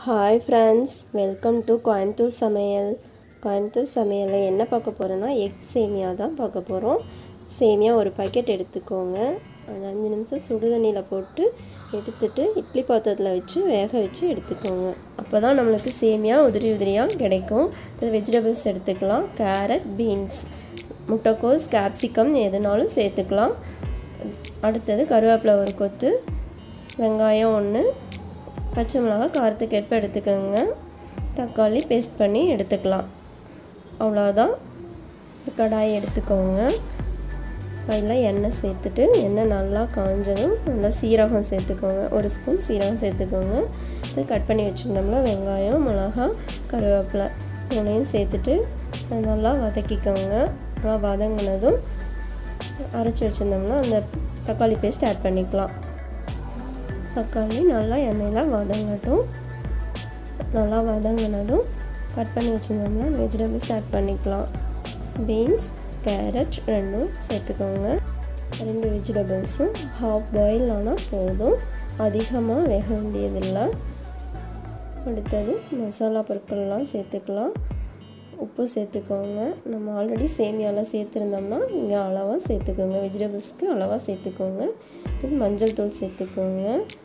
hi friends welcome to Coimbatore சமையல் கோயம்புத்தூர் சமையலில் என்ன பார்க்க போகிறோன்னா எக் சேமியா தான் பார்க்க போகிறோம் சேமியா ஒரு பாக்கெட் எடுத்துக்கோங்க அது அஞ்சு நிமிஷம் சுடு தண்ணியில் போட்டு எடுத்துட்டு இட்லி பாத்திரத்தில் வச்சு வேக வச்சு எடுத்துக்கோங்க அப்போ தான் நம்மளுக்கு சேமியா உதிரி உதிரியாக கிடைக்கும் அது வெஜிடபிள்ஸ் எடுத்துக்கலாம் கேரட் பீன்ஸ் முட்டைக்கோஸ் கேப்சிகம் எதுனாலும் சேர்த்துக்கலாம் அடுத்தது கருவேப்பிலை ஒரு கொத்து வெங்காயம் ஒன்று பச்சை மிளகாய் காரத்துக்கு ஏற்ப எடுத்துக்கோங்க தக்காளி பேஸ்ட் பண்ணி எடுத்துக்கலாம் அவ்வளோதான் கடாய் எடுத்துக்கோங்க அதில் எண்ணெய் சேர்த்துட்டு எண்ணெய் நல்லா காஞ்சதும் நல்லா சீரகம் சேர்த்துக்கோங்க ஒரு ஸ்பூன் சீரகம் சேர்த்துக்கோங்க இது கட் பண்ணி வச்சுருந்தோம்னா வெங்காயம் மிளகா கருவேப்பிலை மூணையும் சேர்த்துட்டு நல்லா வதக்கிக்கோங்க நல்லா வதங்கினதும் அரைச்சி வச்சுருந்தோம்னா அந்த தக்காளி பேஸ்ட் ஆட் பண்ணிக்கலாம் தக்காளி நல்லா எண்ணெயில் வதங்கட்டும் நல்லா வதங்கினதும் கட் பண்ணி வச்சுருந்தோம்னா வெஜிடபிள்ஸ் ஆட் பண்ணிக்கலாம் பீன்ஸ் கேரட் ரெண்டும் சேர்த்துக்கோங்க ரெண்டு வெஜிடபிள்ஸும் ஹாஃப் பாயில் ஆனால் போதும் அதிகமாக வேக வேண்டியதில்லை அடுத்தது மசாலா பொருட்கள்லாம் சேர்த்துக்கலாம் உப்பு சேர்த்துக்கோங்க நம்ம ஆல்ரெடி சேமியாலாம் சேர்த்துருந்தோம்னா இங்கே அளவாக சேர்த்துக்கோங்க வெஜிடபிள்ஸ்க்கு அளவாக சேர்த்துக்கோங்க இது மஞ்சள் தூள் சேர்த்துக்கோங்க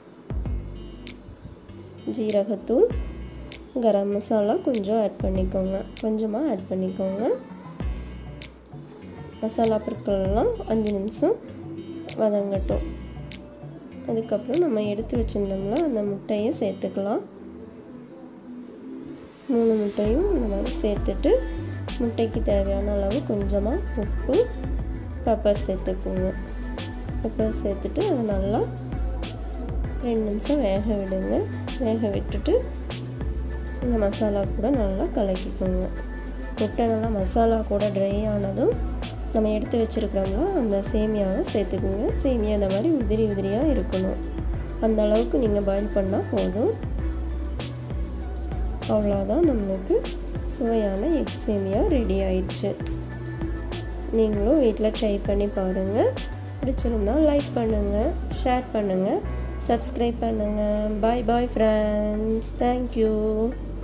ஜீரகத்தூள் கரம் மசாலா கொஞ்சம் ஆட் பண்ணிக்கோங்க கொஞ்சமாக ஆட் பண்ணிக்கோங்க மசாலா பொருட்கள்லாம் அஞ்சு நிமிஷம் வதங்கட்டும் அதுக்கப்புறம் நம்ம எடுத்து வச்சுருந்தோம்னா அந்த முட்டையை சேர்த்துக்கலாம் மூணு முட்டையும் இந்த மாதிரி சேர்த்துட்டு முட்டைக்கு தேவையான அளவு கொஞ்சமாக உப்பு பெப்பர் சேர்த்துக்கோங்க பெப்பர் சேர்த்துட்டு அதை நல்லா ரெண்டு நிமிஷம் வேக விடுங்க வேக விட்டுட்டு இந்த மசாலா கூட நல்லா கலக்கிக்கோங்க முட்டை நல்லா மசாலா கூட ட்ரை ஆனதும் நம்ம எடுத்து வச்சுருக்கிறோம்னா அந்த சேமியாவை சேர்த்துக்குங்க சேமியா இந்த மாதிரி உதிரி உதிரியாக இருக்கணும் அந்த அளவுக்கு நீங்கள் பாயில் பண்ணால் போதும் அவ்வளோதான் நம்மளுக்கு சுவையான எக் சேமியா ரெடி ஆயிடுச்சு நீங்களும் வீட்டில் ட்ரை பண்ணி பாருங்கள் பிடிச்சிருந்தா லைக் பண்ணுங்கள் ஷேர் பண்ணுங்கள் சப்ஸ்கிரைப் பண்ணுங்கள் பாய் பாய் ஃப்ரெண்ட்ஸ் தேங்க்யூ